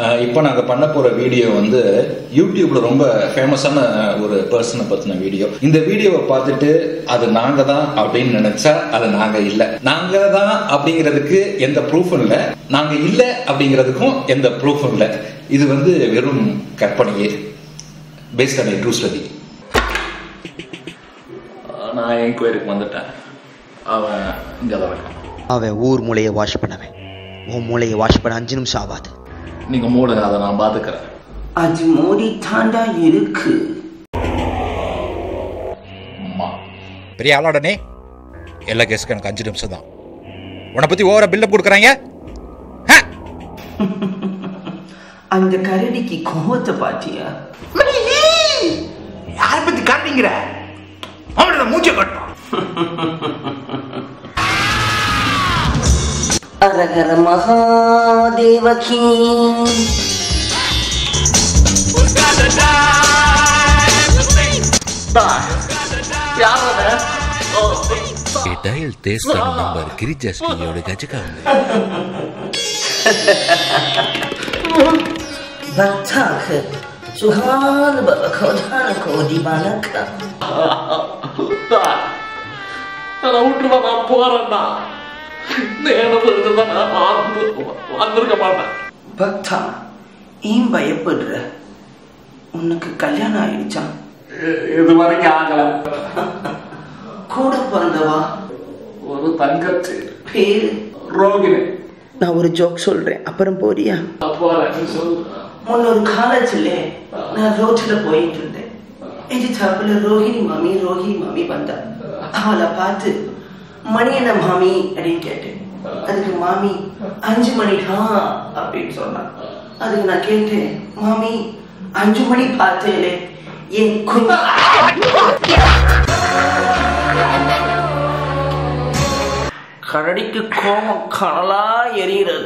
அஹ் இப்போ நாங்கள் பண்ண போகிற வீடியோ வந்து யூடியூப்ல ரொம்ப ஃபேமஸான ஒரு பர்சனை பற்றின வீடியோ இந்த வீடியோவை பார்த்துட்டு அது நாங்கள் தான் அப்படின்னு நினைச்சா அது நாங்கள் இல்லை நாங்கள் தான் அப்படிங்கிறதுக்கு எந்த ப்ரூஃபும் இல்லை நாங்கள் இல்லை அப்படிங்கிறதுக்கும் எந்த ப்ரூஃபும் இல்லை இது வந்து வெறும் கற்பனையே பேஸ்ட் ஆன் ட்ரூ ஸ்டடி நான் என் கோயிலுக்கு வந்துட்டேன் அவன் இங்கே தான் இருக்கான் அவன் ஊர் மூளையை வாஷ் பண்ணவன் உன் மூளையை வாஷ் பண்ண அஞ்சு நிமிஷம் ஆகாது நீங்கள் மூடுங்க அதை நான் பார்த்துக்கிறேன் அது மூடித்தாண்டா இருக்கு அம்மா பெரிய ஆளாடனே எல்லா கேஸுக்கும் எனக்கு அஞ்சு நிமிஷம் தான் உன்னை பற்றி ஓவரா பில்டப் கொடுக்குறாங்க அந்த கரடிக்கு கோவத்தை பாத்தியா யாரை பற்றி காட்டுறீங்கிற அவனோட மூச்சை கட்டும் அரகர மகாதேவகி ಈ ಡಯಲ್ ದೇವಸ್ಥಾನ ನಂಬರ್ ಗಿರಿಜಾಸ್ಕಿನಿಯೋட ಗಜಕಾಂಗ பக்தாக்கு சுகான பவகோதான கோடி வணக்கம் நான் விட்டுருவா நான் போறேன்டா நேரம் இருந்தா நான் வந்து வந்திருக்க மாட்டேன் பக்தா ஏன் பயப்படுற உனக்கு கல்யாணம் ஆயிடுச்சா இது வரைக்கும் ஆகல கூட பிறந்தவா ஒரு தங்கச்சி பேரு ரோகிணி நான் ஒரு ஜோக் சொல்றேன் அப்புறம் போறியா போறேன் சொல்லு முன்னொரு காலேஜ்ல நான் ரோட்ல போயிட்டு இருந்தேன் எதிர்த்தாப்புல ரோஹிணி மாமி ரோஹிணி மாமி வந்தா அவளை பார்த்து மணி என்ன மாமி அப்படின்னு கேட்டேன் அதுக்கு மாமி அஞ்சு மணிடா அப்படின்னு சொன்னான் அதுக்கு நான் கேட்டேன் மாமி அஞ்சு மணி பார்த்தேலே என் குஞ்சு கரடிக்கு கோமம் கனலா எரிகிறது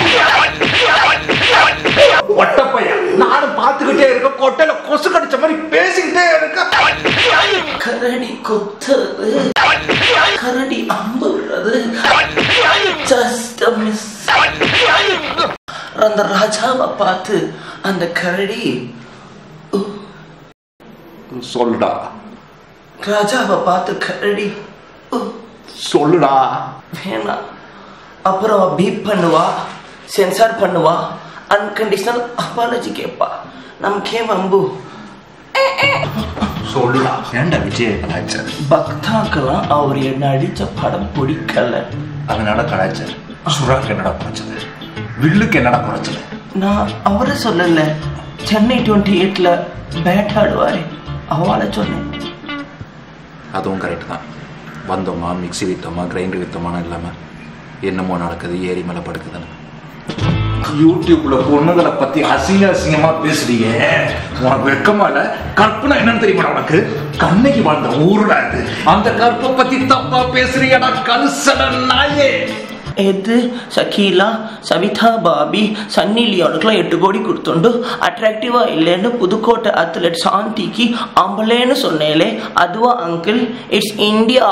ஒட்டப்பையன் நானும் பார்த்துக்கிட்டே இருக்க கொட்டையில கொசு கடிச்ச மாதிரி பேசிக்கிட்டே இருக்க கரடி கொத்துறது கரடி அம்பு விடுறது ஜஸ்ட் மிஸ் அந்த ராஜாவை பார்த்து அந்த கரடி "உ." சொல்லுடா ராஜாவை பார்த்து கரடி "உ." சொல்லுடா வேணாம் அப்புறம் அவ பீப் பண்ணுவா சென்சார் பண்ணுவா அன்கண்டிஷனல் அப்பாலஜி கேட்பா நமக்கே வம்பு சொல்லுடா ஏன்டா விஜய் கலாச்சார் பக்தாக்கெல்லாம் அவர் என்ன அடிச்ச படம் பிடிக்கல அதனால கலாச்சார் சுறாக்கு என்னடா குறைச்சது வில்லுக்கு என்னடா குறைச்சது நான் அவரை சொல்லல சென்னை டுவெண்ட்டி எயிட்ல பேட் ஆடுவாரு அவளை சொன்னேன் அதுவும் கரெக்ட் தான் வந்தோமா மிக்ஸி விற்றோமா கிரைண்டர் விற்றோமான்னு இல்லாமல் என்னமோ நடக்குது ஏரி மேலே படுக்குதுன்னு யூடியூப்ல பொண்ணுகளை பத்தி அசிங்க அசிங்கமா பேசுறீங்க உனக்கு வெக்கமா இல்ல கற்பனை என்னன்னு தெரியுமா உனக்கு கண்ணகி வாழ்ந்த ஊருடா இது அந்த கற்பை பத்தி தப்பா பேசுறீங்கடா கலுசல நாயே எது சக்கீலா சவிதா பாபி சன்னி லியோனுக்குலாம் எட்டு கோடி கொடுத்துண்டு அட்ராக்டிவா இல்லைன்னு புதுக்கோட்டை அத்லெட் சாந்திக்கு ஆம்பளேன்னு சொன்னேலே அதுவா அங்கிள் இட்ஸ் இந்தியா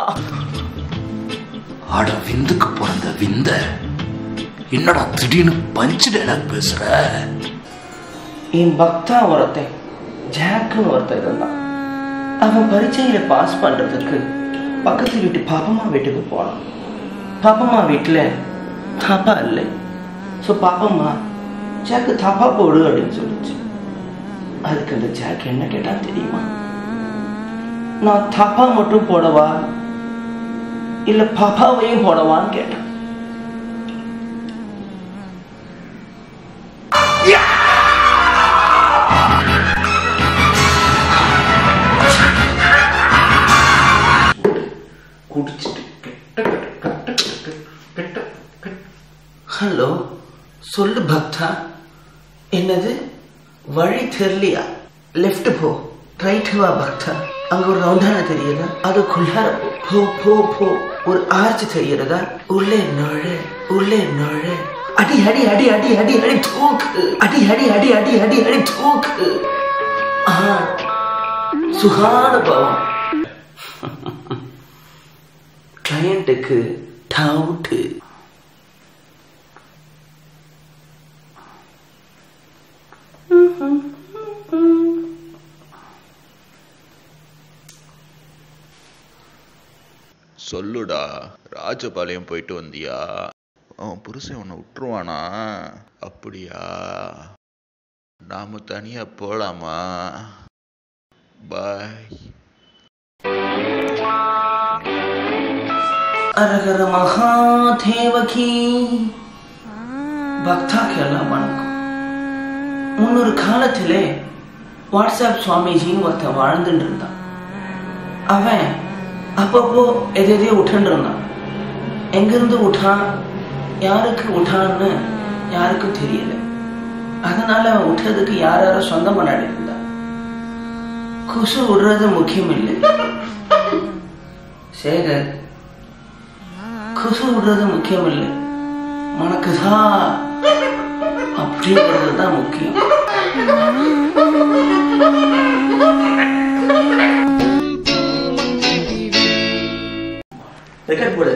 ஆட விந்துக்கு பிறந்த விந்த என்னடா திடீர்னு பஞ்சு டைலாக் பேசுற என் பக்தா ஒருத்தன் ஜாக்குன்னு ஒருத்தன் இருந்தான் அவன் பரீட்சையில பாஸ் பண்றதுக்கு பக்கத்து வீட்டு பாப்பம்மா வீட்டுக்கு போனான் பாப்பம்மா வீட்டுல தாப்பா இல்லை ஸோ பாப்பம்மா ஜாக்கு தாப்பா போடு அப்படின்னு சொல்லிச்சு அதுக்கு அந்த ஜாக் என்ன கேட்டா தெரியுமா நான் தாப்பா மட்டும் போடவா இல்ல பாப்பாவையும் போடவான்னு கேட்டான் குடிச்சிட்டு கெட்ட கெட்ட கெட்ட கெட்ட கெட்ட ஹலோ சொல்லு பக்தா என்னது வழி தெரியலையா லெஃப்ட் போ ரைட் வா பக்தா அங்க ஒரு ரவுண்டான தெரியுதா அதுக்குள்ளார போ போ போ ஒரு ஆர்ச் தெரியுறதா உள்ளே நுழை உள்ளே நுழை அடி அடி அடி அடி அடி அடி தூக்கு அடி அடி அடி அடி அடி அடி தூக்கு ஆ சுகானுபவம் கிளையண்ட்டுக்கு டவுட்டு சொல்லுடா ராஜபாளையம் போயிட்டு வந்தியா அவன் புருஷன் உன்னை விட்டுருவானா அப்படியா நாம தனியா போலாமா பாய் அரகர மகாதேவகி பக்தாக்கெல்லாம் வணக்கம் முன்னொரு காலத்திலே வாட்ஸ்அப் சுவாமிஜின்னு ஒருத்தன் வாழ்ந்துட்டு இருந்தான் அவன் அப்பப்போ எது எதையோ விட்டுன்னு இருந்தான் எங்கிருந்து விட்டான் யாருக்கு விட்டான்னு யாருக்கும் தெரியல அதனால அவன் விட்டதுக்கு யார் யாரோ சொந்தம் கொண்டாடி இருந்தான் கொசு விடுறது முக்கியம் இல்லை சேகர் கொசு விடுறது முக்கியம் இல்லை உனக்குதா அப்படிங்கிறது தான் முக்கியம் ரெக்கார்ட் போடு